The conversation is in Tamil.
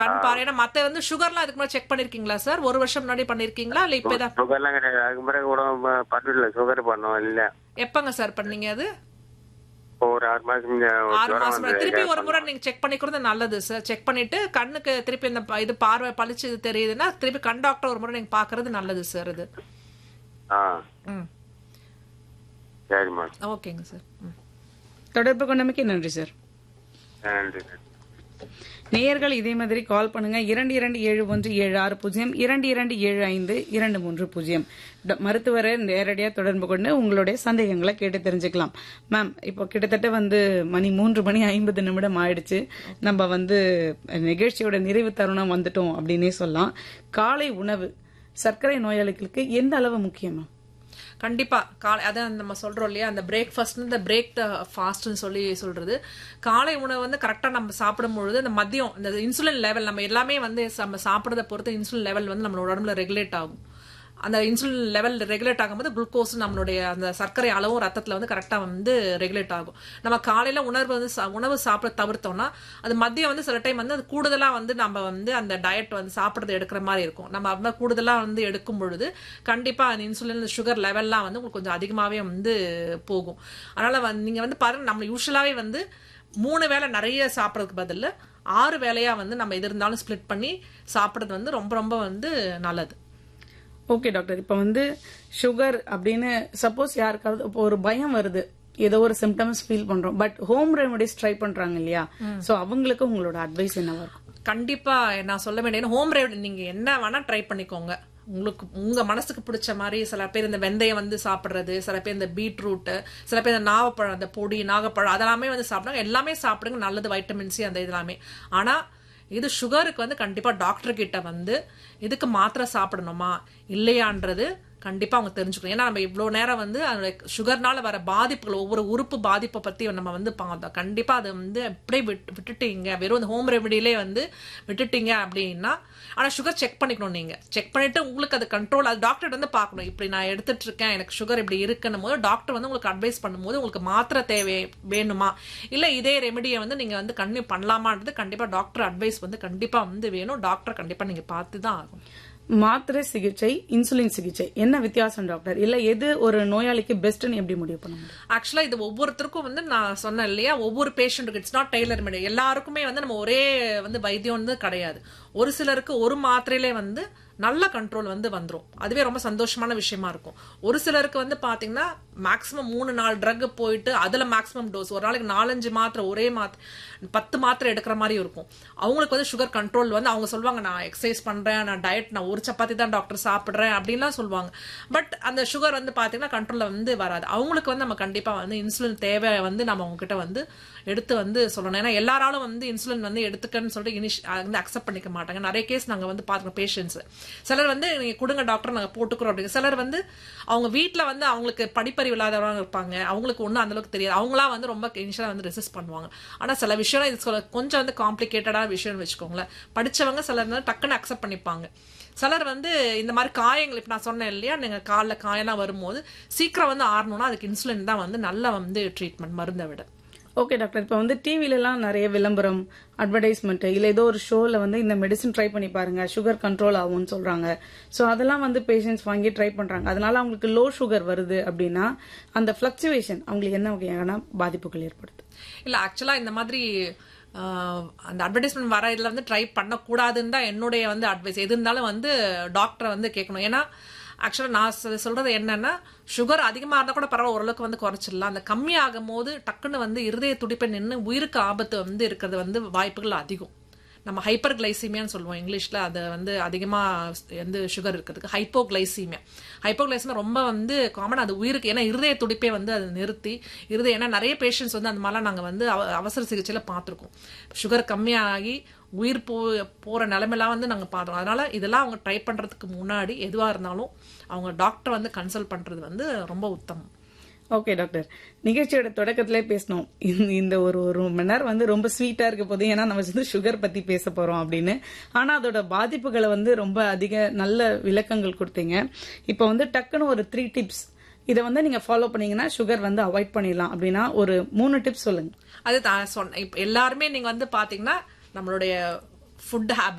கண் பாரு ஏன்னா மத்த வந்து சுகர்லாம் அதுக்கு முன்னாடி செக் பண்ணிருக்கீங்களா சார் ஒரு வருஷம் முன்னாடி பண்ணிருக்கீங்களா இல்ல இப்பதான் சுகர்லாம் கிடையாது அதுக்கு பிறகு கூட ம- பண்ணல சுகர் பண்ணோம் இல்ல எப்பங்க சார் பண்ணீங்க அது இப்போ ஒரு ஆறு மாசம் முன்ன ஒரு ஆறு ஜுரம் மாசம் வந்து முன்னாடி. திருப்பி ஒரு முறை நீங்க செக் பண்ணிக்கிறது நல்லது சார் செக் பண்ணிட்டு கண்ணுக்கு திருப்பி இந்த ப- இது பார்வை பளிச்சு இது தெரியுதுன்னா திருப்பி கண் டாக்டர் ஒரு முறை நீங்க பாக்குறது நல்லது சார் இது ஆ ம் சரிம்மா ஓகேங்க சார் ம் தொடர்பு கொண்டமைக்கு நன்றி சார் நன்றி நன்றி நேயர்கள் இதே மாதிரி கால் பண்ணுங்க இரண்டு இரண்டு ஏழு ஒன்று ஏழு ஆறு பூஜ்ஜியம் இரண்டு இரண்டு ஏழு ஐந்து இரண்டு மூன்று பூஜ்ஜியம் ட- மருத்துவரை நேரடியாக தொடர்பு கொண்டு உங்களுடைய சந்தேகங்களை கேட்டு தெரிஞ்சுக்கலாம் மேம் இப்போ கிட்டத்தட்ட வந்து மணி மூன்று மணி ஐம்பது நிமிடம் ஆயிடுச்சு நம்ம வந்து நிகழ்ச்சியோட நிறைவு தருணம் வந்துட்டோம் அப்படின்னே சொல்லலாம் காலை உணவு சர்க்கரை நோயாளிகளுக்கு எந்த அளவு முக்கியம் மேம் கண்டிப்பா காலை அதான் நம்ம சொல்றோம் இல்லையா அந்த பிரேக்ஃபாஸ்ட் இந்த பிரேக் த ஃபாஸ்ட்னு சொல்லி சொல்றது காலை உணவு வந்து கரெக்டா நம்ம சாப்பிடும் பொழுது இந்த மதியம் இந்த இன்சுலின் லெவல் நம்ம எல்லாமே வந்து நம்ம சாப்பிடுறத பொறுத்து இன்சுலின் லெவல் வந்து நம்மளோட உடம்புல ரெகுலேட் ஆகும் அந்த இன்சுலின் லெவல் ரெகுலேட் ஆகும்போது குளுக்கோஸ் நம்மளுடைய அந்த சர்க்கரை அளவும் ரத்தத்துல வந்து கரெக்டா வந்து ரெகுலேட் ஆகும் நம்ம காலையில உணர்வு வந்து சா- உணவு சாப்பிட தவிர்த்தோம்னா அது மதியம் வந்து சில டைம் வந்து அது கூடுதலா வந்து நம்ம வந்து அந்த டயட் வந்து சாப்பிடுறது எடுக்கிற மாதிரி இருக்கும் நம்ம அது மாதிரி கூடுதலா வந்து எடுக்கும் பொழுது கண்டிப்பா அந்த இன்சுலின் சுகர் லெவல்லாம் வந்து உங்களுக்கு கொஞ்சம் அதிகமாவே வந்து போகும் அதனால வந்து நீங்க வந்து பாருங்க நம்ம யூஸ்வலாவே வந்து மூணு வேளை நிறைய சாப்பிட்றதுக்கு பதில்ல ஆறு வேளையா வந்து நம்ம எது இருந்தாலும் ஸ்ப்ளிட் பண்ணி சாப்பிடுறது வந்து ரொம்ப ரொம்ப வந்து நல்லது ஓகே டாக்டர் இப்போ வந்து சுகர் அப்படின்னு சப்போஸ் யாருக்காவது இப்போ ஒரு பயம் வருது ஏதோ ஒரு சிம்டம்ஸ் ஃபீல் பண்றோம் பட் ஹோம் ரெமடிஸ் ட்ரை பண்றாங்க இல்லையா சோ அவங்களுக்கு உங்களோட அட்வைஸ் என்னவா இருக்கும் கண்டிப்பா நான் சொல்ல வேண்டிய ஹோம் ரெமடி நீங்க என்ன வேணா ட்ரை பண்ணிக்கோங்க உங்களுக்கு உங்க மனசுக்கு பிடிச்ச மாதிரி சில பேர் இந்த வெந்தயம் வந்து சாப்பிடுறது சில பேர் இந்த பீட்ரூட் சில பேர் இந்த நாவப்பழம் அந்த பொடி நாகப்பழம் அதெல்லாமே வந்து சாப்பிடுங்க எல்லாமே சாப்பிடுங்க நல்லது வைட்டமின் சி அந்த இதெல்லாமே ஆனா இது சுகருக்கு வந்து கண்டிப்பா டாக்டர் கிட்ட வந்து இதுக்கு மாத்திரை சாப்பிடணுமா இல்லையான்றது கண்டிப்பா அவங்க தெரிஞ்சுக்கணும் ஏன்னா நம்ம இவ்வளவு நேரம் வந்து அதோட சுகர்னால வர பாதிப்புகள் ஒவ்வொரு உறுப்பு பாதிப்பை பத்தி நம்ம வந்து பார்த்தோம் கண்டிப்பா அதை வந்து அப்படியே விட்டு விட்டுட்டீங்க வெறும் இந்த ஹோம் ரெமெடியிலே வந்து விட்டுட்டீங்க அப்படின்னா ஆனா சுகர் செக் பண்ணிக்கணும் நீங்க செக் பண்ணிட்டு உங்களுக்கு அது கண்ட்ரோல் அது டாக்டர் வந்து பார்க்கணும் இப்படி நான் எடுத்துட்டு இருக்கேன் எனக்கு சுகர் இப்படி இருக்குன்னும் போது டாக்டர் வந்து உங்களுக்கு அட்வைஸ் பண்ணும்போது உங்களுக்கு மாத்திரை தேவை வேணுமா இல்ல இதே ரெமெடியை வந்து நீங்க வந்து கண்ணு பண்ணலாமான்றது கண்டிப்பா டாக்டர் அட்வைஸ் வந்து கண்டிப்பா வந்து வேணும் டாக்டர் கண்டிப்பா நீங்க பார்த்து தான் ஆகும் மாத்திரை சிகிச்சை இன்சுலின் சிகிச்சை என்ன வித்தியாசம் டாக்டர் இல்ல எது ஒரு நோயாளிக்கு பெஸ்ட்னு எப்படி முடிவு பண்ண முடியும் ஆக்சுவலா இது ஒவ்வொருத்தருக்கும் வந்து நான் சொன்னேன் இல்லையா ஒவ்வொரு பேஷண்ட்டுக்கு இட்ஸ் நாட் டெய்லர் மேட் எல்லாருக்குமே வந்து நம்ம ஒரே வந்து வைத்தியம் வந்து கிடையாது ஒரு சிலருக்கு ஒரு மாத்திரையிலே வந்து நல்ல கண்ட்ரோல் வந்து வந்துரும் அதுவே ரொம்ப சந்தோஷமான விஷயமா இருக்கும் ஒரு சிலருக்கு வந்து பாத்தீங்கன்னா மேக்ஸிமம் மூணு நாலு ட்ரக் போயிட்டு அதுல மேக்ஸிமம் டோஸ் ஒரு நாளைக்கு நாலஞ்சு மாத்திரை ஒரே மாத்திரை பத்து மாத்திரை எடுக்கிற மாதிரி இருக்கும் அவங்களுக்கு வந்து சுகர் கண்ட்ரோல் வந்து அவங்க சொல்லுவாங்க நான் எக்ஸசைஸ் பண்றேன் நான் டயட் நான் ஒரு சப்பாத்தி தான் டாக்டர் சாப்பிடுறேன் அப்படின்லாம் சொல்லுவாங்க பட் அந்த சுகர் வந்து பாத்தீங்கன்னா கண்ட்ரோல்ல வந்து வராது அவங்களுக்கு வந்து நம்ம கண்டிப்பா வந்து இன்சுலின் தேவை வந்து நம்ம அவங்க கிட்ட வந்து எடுத்து வந்து சொல்லணும் ஏன்னா எல்லாராலும் வந்து இன்சுலின் வந்து எடுத்துக்கன்னு சொல்லிட்டு இனிஷ் வந்து அக்செப்ட் பண்ணிக்க மாட்டாங்க நிறைய கேஸ் நாங்க வந்து பாத்துக்கோம் பேஷண்ட்ஸ் சிலர் வந்து நீங்க கொடுங்க டாக்டர் நாங்க போட்டுக்கிறோம் அப்படின்னு சிலர் வந்து அவங்க வீட்ல வந்து அவங்களுக்கு படிப்பறிவு இல்லாதவங்க இருப்பாங்க அவங்களுக்கு ஒன்றும் அந்த அளவுக்கு தெரியாது அவங்களா வந்து ரொம்ப இனிஷியலா வந்து ரெசிஸ்ட் பண்ணுவாங்க ஆனா சில விஷயம் இது சொல்ல- கொஞ்சம் வந்து காம்ப்ளிகேட்டடான விஷயம்னு வச்சுக்கோங்களேன் படிச்சவங்க சிலர் வந்து டக்குன்னு அக்செப்ட் பண்ணிப்பாங்க சிலர் வந்து இந்த மாதிரி காயங்கள் இப்ப நான் சொன்னேன் இல்லையா நீங்க காலில் காயெல்லாம் வரும்போது சீக்கிரம் வந்து ஆறணும்னா அதுக்கு இன்சுலின் தான் வந்து நல்ல வந்து ட்ரீட்மெண்ட் மருந்தை விட ஓகே டாக்டர் இப்போ வந்து டிவில எல்லாம் நிறைய விளம்பரம் அட்வர்டைஸ்மெண்ட் இல்ல ஏதோ ஒரு ஷோல வந்து இந்த மெடிசன் ட்ரை பண்ணி பாருங்க சுகர் கண்ட்ரோல் ஆகும்னு சொல்றாங்க சோ அதெல்லாம் வந்து பேஷண்ட்ஸ் வாங்கி ட்ரை பண்றாங்க அதனால அவங்களுக்கு லோ சுகர் வருது அப்படின்னா அந்த ஃபிளக்சுவேஷன் அவங்களுக்கு என்ன வகையான பாதிப்புகள் ஏற்படுது இல்ல ஆக்சுவலா இந்த மாதிரி ஆஹ், அந்த அட்வர்டைஸ்மெண்ட் வர இதுல வந்து ட்ரை பண்ணக்கூடாதுன்னு தான் என்னுடைய வந்து அட்வைஸ் எது இருந்தாலும் வந்து டாக்டரை வந்து கேட்கணும் ஏன்னா ஆக்சுவலா நான் சொ- சொல்றது என்னன்னா சுகர் அதிகமா இருந்தா கூட பரவாயில்ல ஓரளவுக்கு வந்து குறைச்சிடலாம் அந்த கம்மி ஆகும் போது டக்குன்னு வந்து இருதய துடிப்பை நின்று உயிருக்கு ஆபத்து வந்து இருக்கிறது வந்து வாய்ப்புகள் அதிகம் நம்ம ஹைப்பர் கிளைசீமியான்னு சொல்லுவோம் இங்கிலீஷ்ல அது வந்து அதிகமா வந்து சுகர் இருக்கிறதுக்கு ஹைப்போகிளைசீமியா ஹைப்போகிளைசீமியா ரொம்ப வந்து காமன் அது உயிருக்கு ஏன்னா இருதய துடிப்பை வந்து அது நிறுத்தி இருதய ஏன்னா நிறைய பேஷண்ட்ஸ் வந்து அந்த மாதிரிலாம் நாங்க வந்து அவ- அவசர சிகிச்சையில பார்த்துருக்கோம் சுகர் கம்மியாகி உயிர் போ போற நிலைமையெல்லாம் வந்து நாங்க பார்த்தோம் அதனால இதெல்லாம் அவங்க ட்ரை பண்றதுக்கு முன்னாடி எதுவா இருந்தாலும் அவங்க டாக்டர் வந்து கன்சல்ட் பண்றது வந்து ரொம்ப உத்தமம் ஓகே டாக்டர் நிகழ்ச்சியோட தொடக்கத்திலே பேசணும் இந்த- இந்த ஒரு ஒரு மணி நேரம் வந்து ரொம்ப ஸ்வீட்டா இருக்க போது ஏன்னா நம்ம வந்து சுகர் பத்தி பேச போறோம் அப்படின்னு ஆனா அதோட பாதிப்புகளை வந்து ரொம்ப அதிக நல்ல விளக்கங்கள் கொடுத்தீங்க இப்போ வந்து டக்குன்னு ஒரு த்ரீ டிப்ஸ் இதை வந்து நீங்க ஃபாலோ பண்ணீங்கன்னா சுகர் வந்து அவாய்ட் பண்ணிடலாம் அப்படின்னா ஒரு மூணு டிப்ஸ் சொல்லுங்க அது நான் சொன்னேன் இப்ப எல்லாருமே நீங்க வந்து பாத்தீங்கன்னா நம்மளுடைய ஃபுட் ஹேபிட்